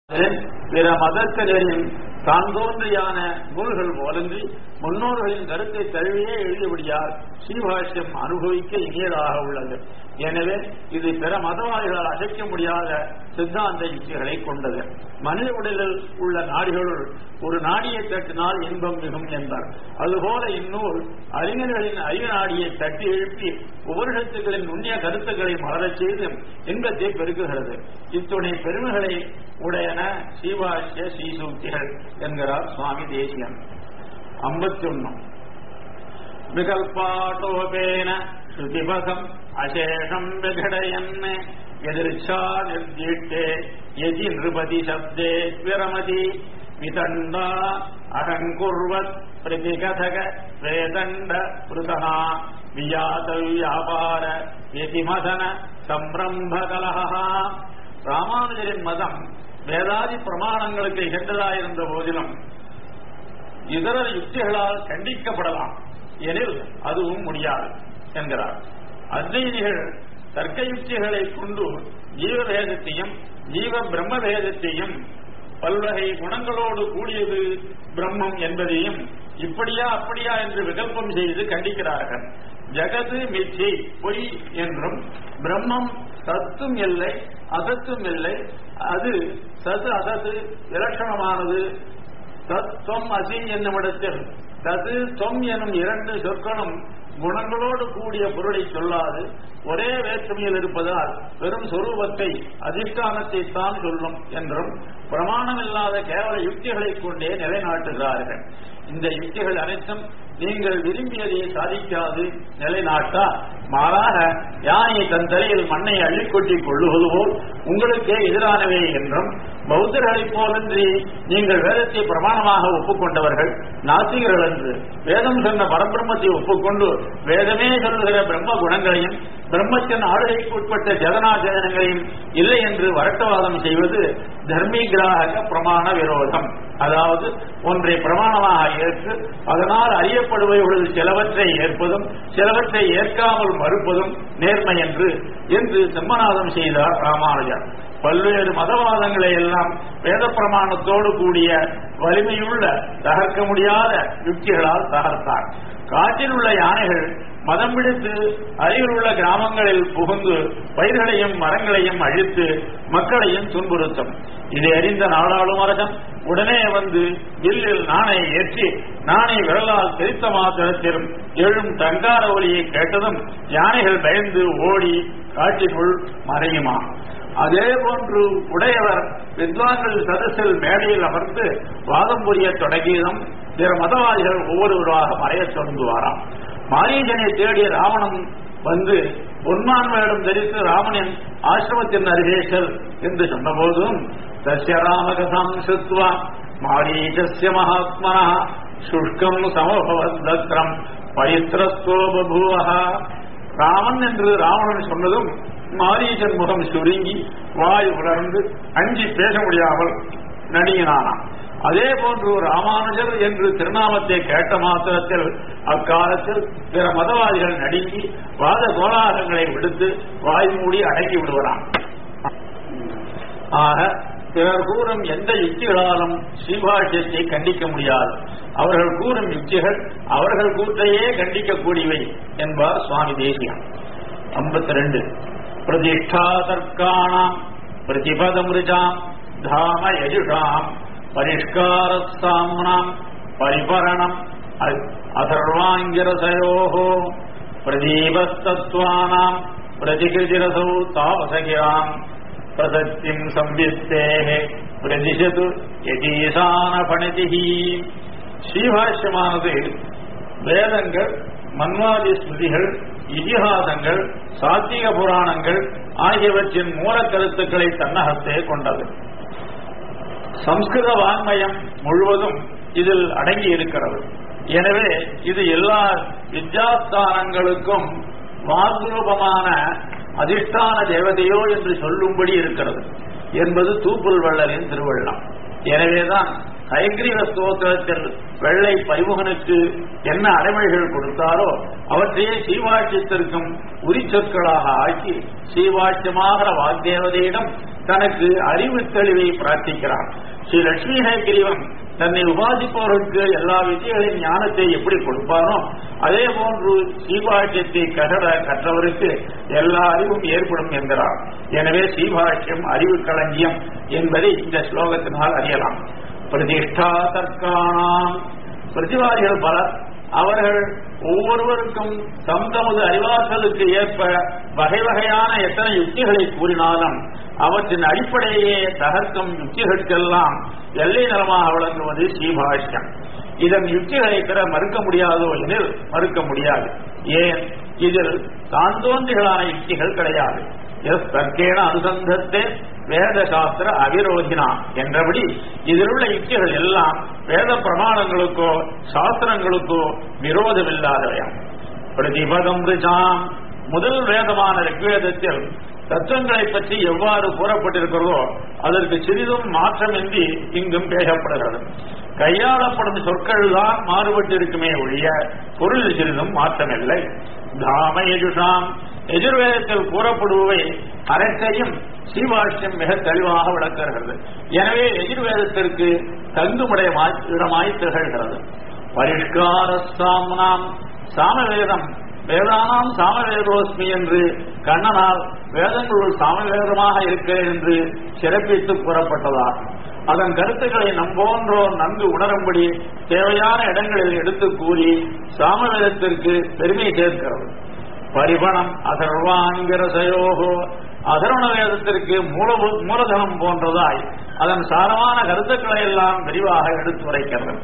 பிற மதத்தினரின் தான் தோன்றியான நூல்கள் போலன்றி முன்னோர்களின் கருத்தை தழுவியே எழுதியபடியால் ஸ்ரீபாஷ்யம் அனுபவிக்க இனியதாக உள்ளது எனவே இது பிற மதவாதிகளால் அசைக்க முடியாத சித்தாந்த யுக்திகளை கொண்டது மனித உடலில் உள்ள நாடிகளுள் ஒரு நாடியை தட்டினால் இன்பம் மிகும் என்பார் அதுபோல இந்நூல் அறிஞர்களின் அறிவு நாடியை தட்டி எழுப்பி உபனிஷத்துகளின் நுண்ணிய கருத்துக்களை மலரச் செய்து இன்பத்தை பெருக்குகிறது இத்துணை பெருமைகளை உடையன ஸ்ரீபாஷ்ய ஸ்ரீசூக்திகள் என்கிறார் சுவாமி தேசியன் ஐம்பத்தி ஒன்னு விகல்பாட்டோபேன ஸ்ருதிபகம் அசேஷம் விகடயன் எதிர்ச்சா நிர்தீட்டே யதி நிருபதி சப்தே விரமதி விதண்டா அகங்குர்வத் பிரதிகதக வேதண்ட பிருதா வியாத வியாபார யதிமதன சம்பிரம்பகலஹா ராமானுஜரின் மதம் வேதாதி பிரமாணங்களுக்கு இகழ்ந்ததாயிருந்த போதிலும் இதர யுக்திகளால் கண்டிக்கப்படலாம் எனில் அதுவும் முடியாது என்கிறார் அத்வைதிகள் தர்க்க யுக்திகளை கொண்டு ஜீவபேதத்தையும் ஜீவ பிரம்ம பேதத்தையும் பல்வகை குணங்களோடு கூடியது பிரம்மம் என்பதையும் இப்படியா அப்படியா என்று விகல்பம் செய்து கண்டிக்கிறார்கள் ஜகது மிச்சி பொய் என்றும் பிரம்மம் சத்தும் இல்லை அசத்தும் இல்லை அது சது அசத்து இலட்சணமானது தத்துவம் அசி என்னுமிடத்தில் தது தொம் எனும் இரண்டு சொற்களும் குணங்களோடு கூடிய பொருளை சொல்லாது ஒரே வேற்றுமையில் இருப்பதால் வெறும் சொரூபத்தை அதிஷ்டானத்தை தான் சொல்லும் என்றும் பிரமாணமில்லாத கேவல யுக்திகளை கொண்டே நிலைநாட்டுகிறார்கள் இந்த யுக்திகள் அனைத்தும் நீங்கள் விரும்பியதை சாதிக்காது நிலைநாட்டா மாறாக யானை தன் தலையில் மண்ணை அள்ளிக்கொட்டி கொள்ளுவது போல் உங்களுக்கே எதிரானவை என்றும் பௌத்தர்களைப் போலன்றி நீங்கள் வேதத்தை பிரமாணமாக ஒப்புக்கொண்டவர்கள் நாத்திகர்கள் என்று வேதம் சொன்ன பரபிரம்மத்தை ஒப்புக்கொண்டு வேதமே சொல்லுகிற பிரம்ம குணங்களையும் பிரம்மத்தின் ஆளுகைக்கு உட்பட்ட ஜெகநாஜனங்களையும் இல்லை என்று வரட்டவாதம் செய்வது தர்மீகிராக பிரமாண விரோதம் அதாவது ஒன்றை பிரமாணமாக ஏற்று அதனால் அறியப்படுபவர்கள் சிலவற்றை ஏற்பதும் சிலவற்றை ஏற்காமல் மறுப்பதும் நேர்மை என்று என்று செம்மநாதம் செய்தார் ராமானுஜர் பல்வேறு மதவாதங்களை எல்லாம் வேத பிரமாணத்தோடு கூடிய வலிமையுள்ள தகர்க்க முடியாத யுக்திகளால் தகர்த்தார் காட்டில் உள்ள யானைகள் மதம் பிடித்து அருகில் உள்ள கிராமங்களில் புகுந்து பயிர்களையும் மரங்களையும் அழித்து மக்களையும் துன்புறுத்தும் இதை அறிந்த நாடாளும் அரசன் உடனே வந்து வில்லில் நாணை ஏற்றி நாணை விரலால் தெரித்த மாத்திரத்திலும் எழும் தங்கார ஒலியை கேட்டதும் யானைகள் பயந்து ஓடி காட்டினுள் மறையுமா அதே போன்று உடையவர் வித்வான்கள் சதசில் மேடையில் அமர்ந்து வாதம் புரிய தொடங்கியதும் பிற மதவாதிகள் ஒவ்வொருவராக மறையத் தொடங்குவாராம் மாரீஜனை தேடிய ராவணன் வந்து பொன்மான் வேடம் தரித்து ராமனின் ஆசிரமத்தின் அருகே செல் என்று சொன்னபோதும் தஸ்ய ராமகசாம் சுத்வா மாரீஜஸ்ய மகாத்மனா சுஷ்கம் சமபவத்தம் பரித்திரஸ்தோ பபூவா ராமன் என்று ராவணன் சொன்னதும் மாரீசன் முகம் சுருங்கி வாய் உலர்ந்து அஞ்சி பேச முடியாமல் நடிகினானாம் அதே போன்று ராமானுஜர் என்று திருநாமத்தை கேட்ட மாத்திரத்தில் அக்காலத்தில் பிற மதவாதிகள் நடுங்கி வாத கோலாகங்களை விடுத்து வாய் மூடி அடக்கி விடுவராம் ஆக பிறர் கூறும் எந்த யுக்திகளாலும் ஸ்ரீபாஷ்யத்தை கண்டிக்க முடியாது அவர்கள் கூறும் யுக்திகள் அவர்கள் கூற்றையே கண்டிக்கக்கூடியவை என்பார் சுவாமி தேசியம் ஐம்பத்தி ரெண்டு பிரதிஷ்டா தர்க்காணாம் பிரதிபதமிருஜாம் தாம யஜுஷாம் பரிஷ்கார சாம்னாம் பரிபரணம் அதர்வாங்கிரசயோகோ பிரதீபத்தத்வானாம் பிரதிகிருதிரசௌ தாவசகிராம் பிரசத்திம் சம்வித்தேः பிரதிஷது யதீசான பணிதிஹி ஸ்ரீபாஷ்யமானது வேதங்கள் மன்வாதி ஸ்மிருதிகள் இதிகாசங்கள் சாத்திக புராணங்கள் ஆகியவற்றின் மூல கருத்துக்களை தன்னகத்தே கொண்டது சம்ஸ்கிருத வாங்மயம் முழுவதும் இதில் அடங்கி இருக்கிறது எனவே இது எல்லா வித்யாஸ்தானங்களுக்கும் வாக்குரூபமான அதிஷ்டான தேவதையோ என்று சொல்லும்படி இருக்கிறது என்பது தூப்புல் வள்ளலின் திருவள்ளம் எனவேதான் ஹயக்ரீவ ஸ்தோத்திரத்தில் வெள்ளை பரிமுகனுக்கு என்ன அடைமொழிகள் கொடுத்தாரோ அவற்றையே சீவாட்சியத்திற்கும் உரிச்சொற்களாக ஆக்கி சீவாட்சியமாகிற வாக்தேவதையிடம் தனக்கு அறிவு தெளிவை பிரார்த்திக்கிறான் ஸ்ரீ லட்சுமி ஹயக்ரீவன் தன்னை உபாதிப்பவர்களுக்கு எல்லா வித்தியர்களின் ஞானத்தை எப்படி கொடுப்பானோ அதே போன்று சீபாஷ்யத்தை கசட கற்றவருக்கு எல்லா அறிவும் ஏற்படும் என்கிறார் எனவே சீபாஷ்யம் அறிவு களஞ்சியம் என்பதை இந்த ஸ்லோகத்தினால் அறியலாம் பிரதிஷ்டா தற்கானாம் பிரதிவாதிகள் பலர் அவர்கள் ஒவ்வொருவருக்கும் தம் தமது அறிவாற்றலுக்கு ஏற்ப வகை வகையான எத்தனை யுக்திகளை கூறினாலும் அவற்றின் அடிப்படையே தகர்க்கும் யுக்திகளுக்கெல்லாம் எல்லை நலமாக விளங்குவது ஸ்ரீபாஷ்யம் இதன் யுக்திகளை பெற மறுக்க முடியாதோ எனில் மறுக்க முடியாது ஏன் இதில் தாந்தோன்றிகளான யுக்திகள் கிடையாது எஸ் தற்கேன அனுசந்தத்தை வேத சாஸ்திர அவிரோதினா என்றபடி இதில் உள்ள யுக்திகள் எல்லாம் வேத பிரமாணங்களுக்கோ சாஸ்திரங்களுக்கோ விரோதமில்லாதவையாம் பிரதிபதம் ரிஜாம் முதல் வேதமான ரிக்வேதத்தில் தத்துவங்களை பற்றி எவ்வாறு கூறப்பட்டிருக்கிறதோ அதற்கு சிறிதும் மாற்றமின்றி இங்கும் பேசப்படுகிறது கையாளப்படும் சொற்கள் தான் மாறுபட்டிருக்குமே ஒழிய பொருளில் சிறிதும் மாற்றமில்லை தாம எஜுஷாம் எதிர்வேதத்தில் கூறப்படுபவை அனைத்தையும் சீவாஷ்யம் மிக தெளிவாக விளக்குகிறது எனவே எதிர்வேதத்திற்கு தங்குமுடைய இடமாய் திகழ்கிறது பரிஷ்கார சாம்னாம் சாமவேதம் வேதானாம் சாமவேதோஸ்மி என்று கண்ணனால் வேதங்களுள் சாமவேதமாக இருக்கிறேன் என்று சிறப்பித்து கூறப்பட்டதாகும் அதன் கருத்துக்களை நம்போன்றோர் நன்கு உணரும்படி தேவையான இடங்களில் எடுத்து கூறி சாமவேதத்திற்கு பெருமை சேர்க்கிறது பரிபணம் அதர்வாங்கிரசயோகோ அதர்வண வேதத்திற்கு மூல மூலதனம் போன்றதாய் அதன் சாரமான கருத்துக்களை எல்லாம் விரிவாக எடுத்துரைக்கிறது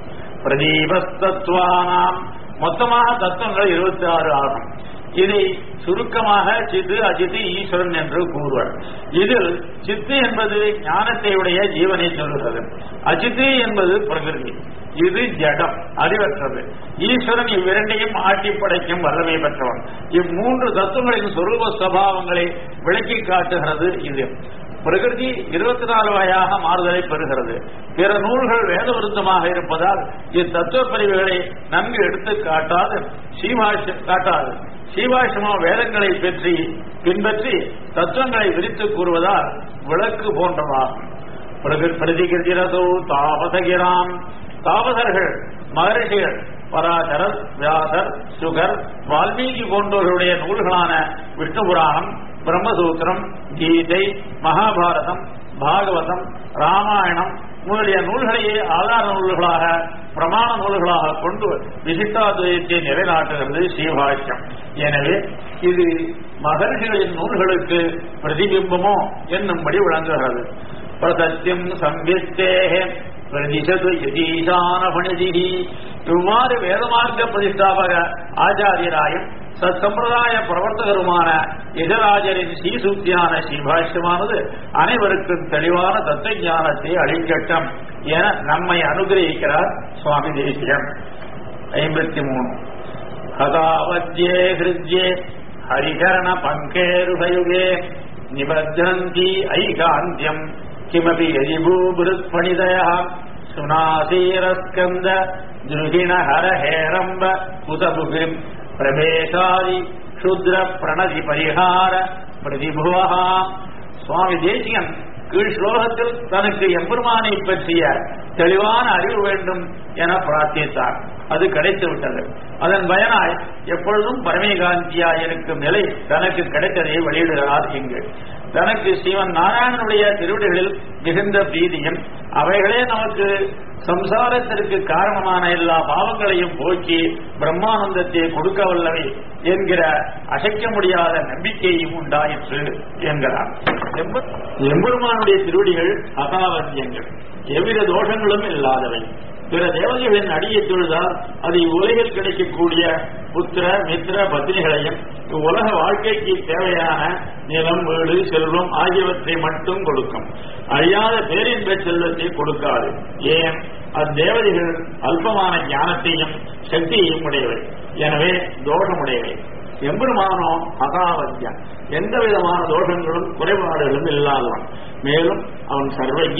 பிரதீபஸ்தத்வானாம் மொத்தமாக தத்துவங்கள் இருபத்தி ஆறு ஆகும் இதை சுருக்கமாக சித்து அஜித்து ஈஸ்வரன் என்று கூறுவர் இதில் சித்து என்பது ஞானத்தை உடைய ஜீவனை சொல்லுகிறது அஜித்து என்பது பிரகிருதி இது ஜடம் அறிவற்றது ஈஸ்வரன் இவ்விரண்டையும் ஆட்டி படைக்கும் வல்லமை பெற்றவன் இம்மூன்று தத்துவங்களின் சொரூப சபாவங்களை விளக்கி காட்டுகிறது இது பிரகிருதி இருபத்தி நாலு வகையாக மாறுதலை பெறுகிறது பிற நூல்கள் வேத விருத்தமாக இருப்பதால் இத்தத்துவ பிரிவுகளை நன்கு எடுத்து காட்டாது சீபாஷ காட்டாது சீபாஷமோ வேதங்களை பற்றி பின்பற்றி தத்துவங்களை விரித்து கூறுவதால் விளக்கு போன்றதாகும் பிரதிகிருதிரதோ தாபசகிராம் தாபசர்கள் மகரிஷிகள் பராசரர் வியாசர் சுகர் வால்மீகி போன்றவர்களுடைய நூல்களான விஷ்ணு புராணம் பிரம்மசூத்திரம் கீதை மகாபாரதம் பாகவதம் ராமாயணம் முதலிய நூல்களையே ஆதார நூல்களாக பிரமாண நூல்களாக கொண்டு விசிஷ்டாத்வயத்தை நிலைநாட்டுகிறது ஸ்ரீபாஷ்யம் எனவே இது மகர்ஷிகளின் நூல்களுக்கு பிரதிபிம்பமோ என்னும்படி விளங்குகிறது பிரசத்தியம் சம்பித்தேக பிரதிசது யதீசான பணிதிகி இவ்வாறு வேதமார்க்க பிரதிஷ்டாபக ஆச்சாரியராயும் சத்சம்பிரதாய பிரவர்த்தகருமான எதிராஜரின் ஸ்ரீசூக்தியான ஸ்ரீபாஷ்யமானது அனைவருக்கும் தெளிவான தத்துவ ஞானத்தை அளிக்கட்டும் என நம்மை அனுகிரகிக்கிறார் சுவாமி தேசியம் ஐம்பத்தி மூணு கதாவத்யே ஹிருத்யே ஹரிகரண பங்கேருகயுகே நிபத்ரந்தி ஐகாந்தியம் கிமபி எரிபூபுருத்பணிதய சுனாசீரஸ்கந்த திருகிண ஹரஹேரம்ப குதபுகிம் பிரவேசாதி க்ஷுத்ர பிரணதி பரிகார பிரதிபுவா சுவாமி தேசியன் கீழ் ஸ்லோகத்தில் தனக்கு எம்பெருமானை பற்றிய தெளிவான அறிவு வேண்டும் என பிரார்த்தித்தார் அது கிடைத்து விட்டது அதன் பயனாய் எப்பொழுதும் பரமேகாந்தியாய் இருக்கும் நிலை தனக்கு கிடைத்ததை வெளியிடுகிறார் இங்கு தனக்கு ஸ்ரீவன் நாராயணனுடைய திருவிடிகளில் மிகுந்த பிரீதியும் அவைகளே நமக்கு சம்சாரத்திற்கு காரணமான எல்லா பாவங்களையும் போக்கி பிரம்மானந்தத்தை கொடுக்க வல்லவை என்கிற அசைக்க முடியாத நம்பிக்கையும் உண்டாயிற்று என்கிறார் எம்பெருமானுடைய திருவடிகள் அகாவத்தியங்கள் எவ்வித தோஷங்களும் இல்லாதவை பிற தேவதைகளின் அடியை தொழுதால் அது இவ்வுலகில் கிடைக்கக்கூடிய புத்திர மித்திர பத்தினிகளையும் இவ்வுலக வாழ்க்கைக்கு தேவையான நிலம் வீடு செல்வம் ஆகியவற்றை மட்டும் கொடுக்கும் அழியாத பேரின்ப செல்வத்தை கொடுக்காது ஏன் அத்தேவதைகள் அல்பமான ஞானத்தையும் சக்தியையும் உடையவை எனவே தோஷமுடையவை எம்பெருமானோ அகாவத்தியம் எந்த விதமான தோஷங்களும் குறைபாடுகளும் இல்லாதவன் மேலும் அவன் சர்வஜன்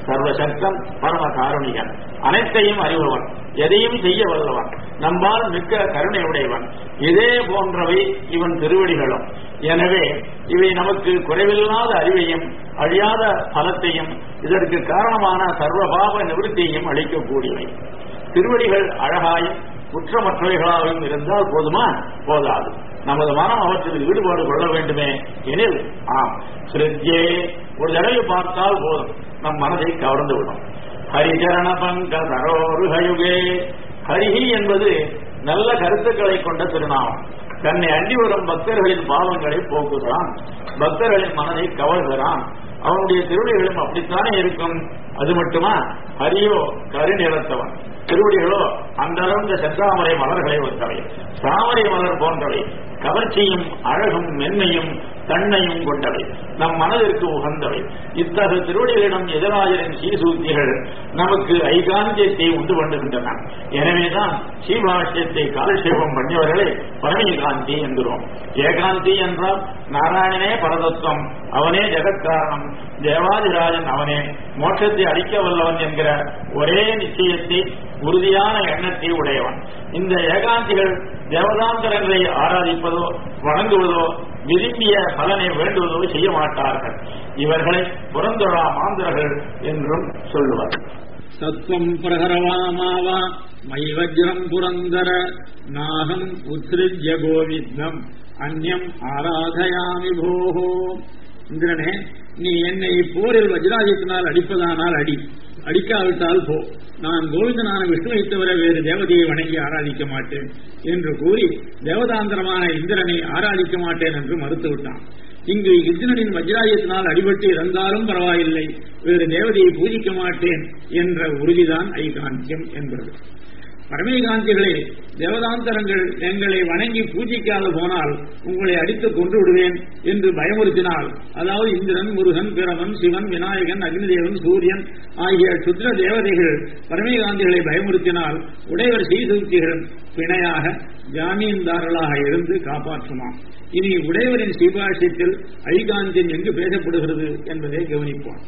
சர்வசக்தன் பரம காருணிகன் அனைத்தையும் அறிபவன் எதையும் செய்ய வல்லவன் நம்பால் மிக்க கருணை உடையவன் இதே போன்றவை இவன் திருவடிகளும் எனவே இவை நமக்கு குறைவில்லாத அறிவையும் அழியாத பலத்தையும் இதற்கு காரணமான சர்வபாவ நிவர்த்தியையும் அளிக்கக்கூடியவை திருவடிகள் அழகாயும் குற்றமற்றவைகளாகவும் இருந்தால் போதுமா போதாது நமது மனம் அவற்றில் ஈடுபாடு கொள்ள வேண்டுமே எனில் ஆம் ஸ்ரத்தே ஒரு தடவை பார்த்தால் போதும் நம் மனதை கவர்ந்து விடும் ஹரிச்சரண பங்க சரோருகயுகே ஹரிஹி என்பது நல்ல கருத்துக்களை கொண்ட திருநாமம் தன்னை அண்டி வரும் பக்தர்களின் பாவங்களை போக்குகிறான் பக்தர்களின் மனதை கவர்கிறான் அவனுடைய திருவடிகளும் அப்படித்தானே இருக்கும் அது மட்டுமா ஹரியோ கருநிறத்தவன் திருவடிகளோ அந்தளந்த செந்தாமரை மலர்களை ஒத்தவை தாமரை மலர் போன்றவை கவர்ச்சியும் அழகும் மென்மையும் தன்மையும் கொண்டவை நம் மனதிற்கு உகந்தவை இத்தகைய திருவடிகளிடம் எதிராஜரின் சீசூத்திகள் நமக்கு ஐகாந்தியத்தை உண்டு பண்ணுகின்றன எனவேதான் சீபாஷ்யத்தை காலட்சேபம் பண்ணியவர்களை பரமேகாந்தி என்கிறோம் ஏகாந்தி என்றால் நாராயணனே பரதத்துவம் அவனே ஜெகத்காரணம் தேவாதிராஜன் அவனே மோட்சத்தை அளிக்க வல்லவன் என்கிற ஒரே நிச்சயத்தை உறுதியான எண்ணத்தை உடையவன் இந்த ஏகாந்திகள் தேவதாந்தரங்களை ஆராதிப்பதோ வணங்குவதோ விரும்பிய பலனை வேண்டுவதோ செய்ய மாட்டார்கள் இவர்களை புறந்தொழா மாந்தர்கள் என்றும் சொல்லுவார் தத்துவம் பிரகரவாமாவா மைவஜ்ரம் புரந்தர நாகம் உத்ருஜ்ய கோவிந்தம் அந்யம் ஆராதயாமி போகோ இந்திரனே நீ என்னை போரில் வஜ்ராஜத்தினால் அடிப்பதானால் அடி அடிக்காவிட்டால் போ நான் கோவிந்தனான விஷ்ணுவை தவிர வேறு தேவதையை வணங்கி ஆராதிக்க மாட்டேன் என்று கூறி தேவதாந்திரமான இந்திரனை ஆராதிக்க மாட்டேன் என்று மறுத்துவிட்டான் இங்கு இந்திரனின் வஜ்ராயத்தினால் அடிபட்டு இறந்தாலும் பரவாயில்லை வேறு தேவதையை பூஜிக்க மாட்டேன் என்ற உறுதிதான் ஐகாந்தியம் என்பது பரமேகாந்திகளே தேவதாந்தரங்கள் எங்களை வணங்கி பூஜிக்காத போனால் உங்களை அடித்து கொன்று விடுவேன் என்று பயமுறுத்தினால் அதாவது இந்திரன் முருகன் பிரமன் சிவன் விநாயகன் அக்னிதேவன் சூரியன் ஆகிய சுத்திர தேவதைகள் பரமேகாந்திகளை பயமுறுத்தினால் உடையவர் சீசூக்திகள் பிணையாக ஜாமீன்தாரர்களாக இருந்து காப்பாற்றுமாம் இனி உடையவரின் சீபாஷியத்தில் ஐகாந்தியம் எங்கு பேசப்படுகிறது என்பதை கவனிப்போம்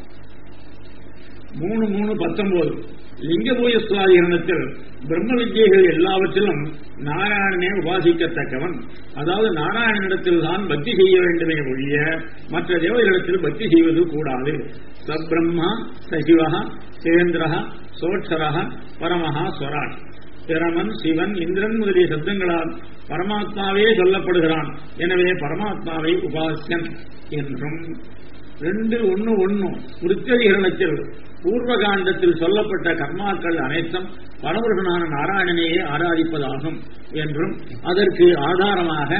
மூணு மூணு பத்தொன்பது லிங்கபூய சுவாதீனத்தில் பிரம்ம வித்யைகள் எல்லாவற்றிலும் நாராயணனே உபாசிக்கத்தக்கவன் அதாவது நாராயணனிடத்தில் தான் பக்தி செய்ய வேண்டுமே ஒழிய மற்ற தேவர்களிடத்தில் பக்தி செய்வது கூடாது சப்ரம்மா சசிவா சேந்திரா சோட்சரா பரமஹா ஸ்வராட் பிரமன் சிவன் இந்திரன் முதலிய சப்தங்களால் பரமாத்மாவே சொல்லப்படுகிறான் எனவே பரமாத்மாவை உபாசியன் என்றும் ரெண்டு ஒன்னு ஒன்னு முருத்ததிகரணத்தில் பூர்வகாண்டத்தில் சொல்லப்பட்ட கர்மாக்கள் அனைத்தும் பரவர்களான நாராயணனையே ஆராதிப்பதாகும் என்றும் அதற்கு ஆதாரமாக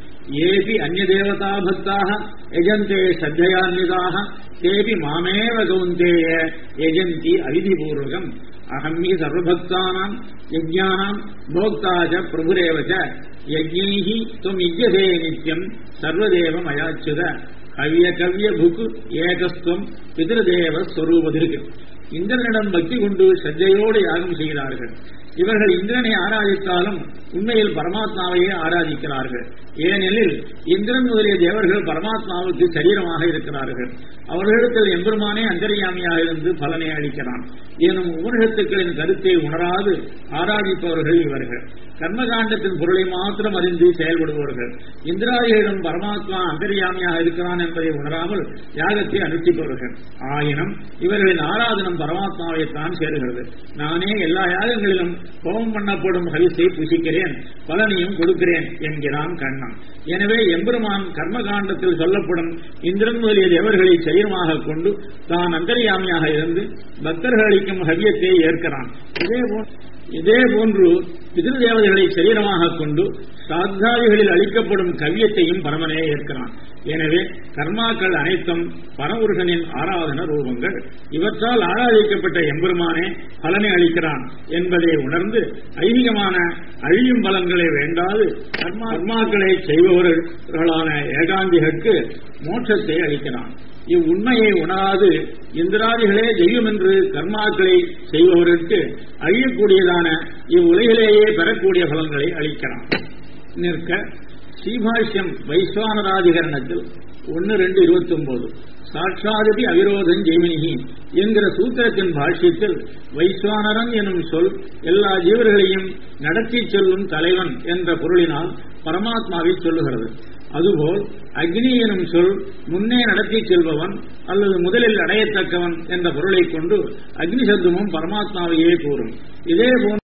ஏபி அந்நிய தேவதா பக்தாக எஜந்தே சத்தையான்விதாக தேபி மாமேவ கவுந்தேய எஜந்தி அவிதிபூர்வகம் அகம்மி சர்வபக்தானாம் யஜ்ஞானாம் போக்தாஜ பிரபுரேவச்ச யஜ்ஞைஹி துவம் யுஜ்யசே நித்யம் சர்வதேவ மயாச்சுத கவிய கவிய புக்கு ஏகஸ்துவம் பிதிருதேவ ஸ்வரூபதிருக்கு இந்திரனிடம் பக்தி கொண்டு சஜ்ஜையோடு யாகம் செய்கிறார்கள் இவர்கள் இந்திரனை ஆராதித்தாலும் உண்மையில் பரமாத்மாவையே ஆராதிக்கிறார்கள் ஏனெனில் இந்திரன் முதலிய தேவர்கள் பரமாத்மாவுக்கு சரீரமாக இருக்கிறார்கள் அவர்களிடத்தில் எம்பெருமானே அந்தரியாமியாக இருந்து பலனை அளிக்கிறான் எனும் உபனிஷத்துக்களின் கருத்தை உணராது ஆராதிப்பவர்கள் இவர்கள் கர்மகாண்டத்தின் பொருளை மாத்திரம் அறிந்து செயல்படுபவர்கள் இந்திராதிகளிடம் பரமாத்மா அந்தரியாமியாக இருக்கிறான் என்பதை உணராமல் யாகத்தை அனுஷ்டிப்பவர்கள் ஆயினும் இவர்களின் ஆராதனம் பரமாத்மாவைத்தான் சேருகிறது நானே எல்லா யாகங்களிலும் கோபம் பண்ணப்படும் ஹரிசை புசிக்கிறேன் பலனையும் கொடுக்கிறேன் என்கிறான் கண்ணன் எனவே எம்பெருமான் கர்மகாண்டத்தில் சொல்லப்படும் இந்திரன் முதலிய தேவர்களை சரீரமாக கொண்டு தான் அந்தரியாமியாக இருந்து பக்தர்கள் அளிக்கும் ஹவியத்தை ஏற்கிறான் இதேபோல் இதே போன்று பிதிரு தேவதைகளை சரீரமாக கொண்டு சாத்தாதிகளில் அளிக்கப்படும் கவியத்தையும் பரமனே ஏற்கிறான் எனவே கர்மாக்கள் அனைத்தும் பரமுருகனின் ஆராதன ரூபங்கள் இவற்றால் ஆராதிக்கப்பட்ட எம்பெருமானே பலனை அளிக்கிறான் என்பதை உணர்ந்து ஐதீகமான அழியும் பலன்களை வேண்டாது கர்மாக்களை செய்பவர்களான ஏகாந்திகளுக்கு மோட்சத்தை அளிக்கிறான் இவ்வுண்மையை உணராது இந்திராதிகளே தெய்வம் என்று கர்மாக்களை செய்பவர்களுக்கு அழியக்கூடியதான இவ்வுலகிலேயே பெறக்கூடிய பலன்களை அளிக்கிறான் நிற்க ஸ்ரீபாஷ்யம் வைஸ்வானராதிகரணத்தில் ஒன்னு ரெண்டு இருபத்தி ஒன்பது சாட்சாதிபி அவிரோதம் ஜெய்மினிகி என்கிற சூத்திரத்தின் பாஷ்யத்தில் வைஸ்வானரன் எனும் சொல் எல்லா ஜீவர்களையும் நடத்தி செல்லும் தலைவன் என்ற பொருளினால் பரமாத்மாவை சொல்லுகிறது அதுபோல் அக்னி எனும் சொல் முன்னே நடத்தி செல்பவன் அல்லது முதலில் அடையத்தக்கவன் என்ற பொருளைக் கொண்டு அக்னி சப்தமும் பரமாத்மாவையே கூறும் இதே போன்ற